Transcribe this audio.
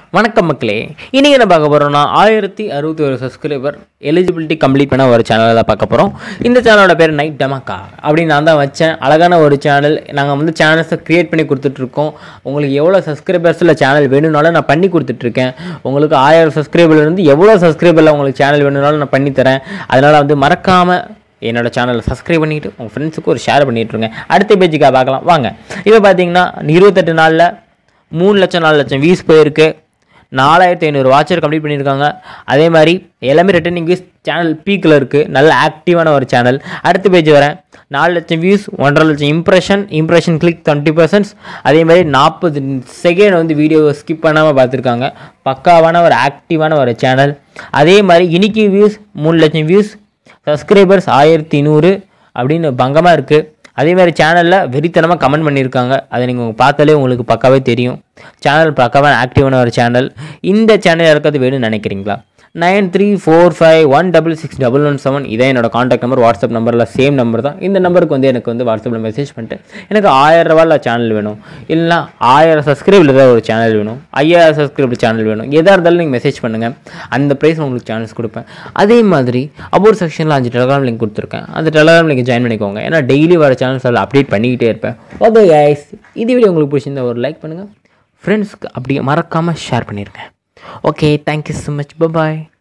வணக்கம் மக்களே இன்றைக்கி என்ன பார்க்க போகிறோம்னா ஆயிரத்தி அறுபத்தி ஒரு சப்ஸ்கிரைபர் எலிஜிபிலிட்டி கம்ப்ளீட் பண்ண ஒரு சேனலில் தான் பார்க்க போகிறோம் இந்த சேனலோட பேர் நைட் டமக்கா அப்படின்னு நான் தான் வச்சேன் அழகான ஒரு சேனல் நாங்கள் வந்து சேனல்ஸை க்ரியேட் பண்ணி கொடுத்துட்ருக்கோம் உங்களுக்கு எவ்வளோ சப்ஸ்கிரைபர்ஸில் சேனல் வேணும்னாலும் நான் பண்ணி கொடுத்துட்ருக்கேன் உங்களுக்கு ஆயிரம் சப்ஸ்கிரைபர்லேருந்து எவ்வளோ சப்ஸ்கிரைபரில் உங்களுக்கு சேனல் வேணும்னாலும் நான் பண்ணித்தரேன் அதனால் வந்து மறக்காமல் என்னோட சேனலை சப்ஸ்கிரைப் பண்ணிவிட்டு உங்கள் ஃப்ரெண்ட்ஸுக்கு ஒரு ஷேர் பண்ணிட்டுருங்க அடுத்த பேஜுக்காக பார்க்கலாம் வாங்க இப்போ பார்த்தீங்கன்னா இருபத்தெட்டு நாளில் மூணு லட்சம் நாலு லட்சம் வியூஸ் போயிருக்கு நாலாயிரத்தி ஐநூறு வாட்சர் கம்ப்ளீட் பண்ணியிருக்காங்க அதே மாதிரி எல்லாமே ரிட்டர்னிங் வியூஸ் சேனல் பீக்கில் இருக்குது நல்ல ஆக்டிவான ஒரு சேனல் அடுத்த பேஜ் வரேன் நாலு லட்சம் வியூஸ் ஒன்றரை லட்சம் impression impression click twenty percents அதே மாதிரி நாற்பது செகண்ட் வந்து வீடியோவை ஸ்கிப் பண்ணாமல் பார்த்துருக்காங்க பக்காவான ஒரு ஆக்டிவான ஒரு சேனல் அதே மாதிரி இன்னைக்கு வியூஸ் மூணு லட்சம் வியூஸ் சப்ஸ்கிரைபர்ஸ் ஆயிரத்தி நூறு அப்படின்னு பங்கமாக இருக்குது அதே மாதிரி சேனலில் வெறித்தனமாக கமெண்ட் பண்ணியிருக்காங்க அதை நீங்கள் பார்த்தாலே உங்களுக்கு பக்காவே தெரியும் சேனல் பக்காவாக ஆக்டிவான ஒரு சேனல் இந்த சேனல் யாருக்காவது வேணும்னு நினைக்கிறீங்களா nine three four five one double six double one seven இதே என்னோட காண்டாக்ட் நம்பர் வாட்ஸ்அப் நம்பரில் சேம் நம்பர் தான் இந்த நம்பருக்கு வந்து எனக்கு வந்து வாட்ஸ்அப்பில் மெசேஜ் பண்ணிட்டு எனக்கு ஆயிரம் ரூபாயில் சேனல் வேணும் இல்லைனா ஆயிரம் சப்ஸ்கிரைபில் ஏதாவது ஒரு சேனல் வேணும் ஐயாயிரம் சப்ஸ்கிரைபர் சேனல் வேணும் எதாக இருந்தாலும் நீங்கள் மெசேஜ் பண்ணுங்கள் அந்த ப்ரைஸ் உங்களுக்கு சேனல்ஸ் கொடுப்பேன் அதே மாதிரி அபோர் செக்ஷனில் அஞ்சு டெலகிராம் லிங்க் கொடுத்துருக்கேன் அந்த டெலகிராம் லிங்க் ஜாயின் பண்ணிக்கோங்க ஏன்னா டெய்லி வர சேனல்ஸ் அதில் அப்டேட் பண்ணிக்கிட்டே இருப்பேன் ஓகே கைஸ் இது வீடியோ உங்களுக்கு பிடிச்சிருந்தா ஒரு லைக் பண்ணுங்கள் ஃப்ரெண்ட்ஸ்க்கு அப்படியே மறக்காமல் ஷேர் பண்ணிடுங்க ஓகே தேங்க்யூ ஸோ மச் பாய்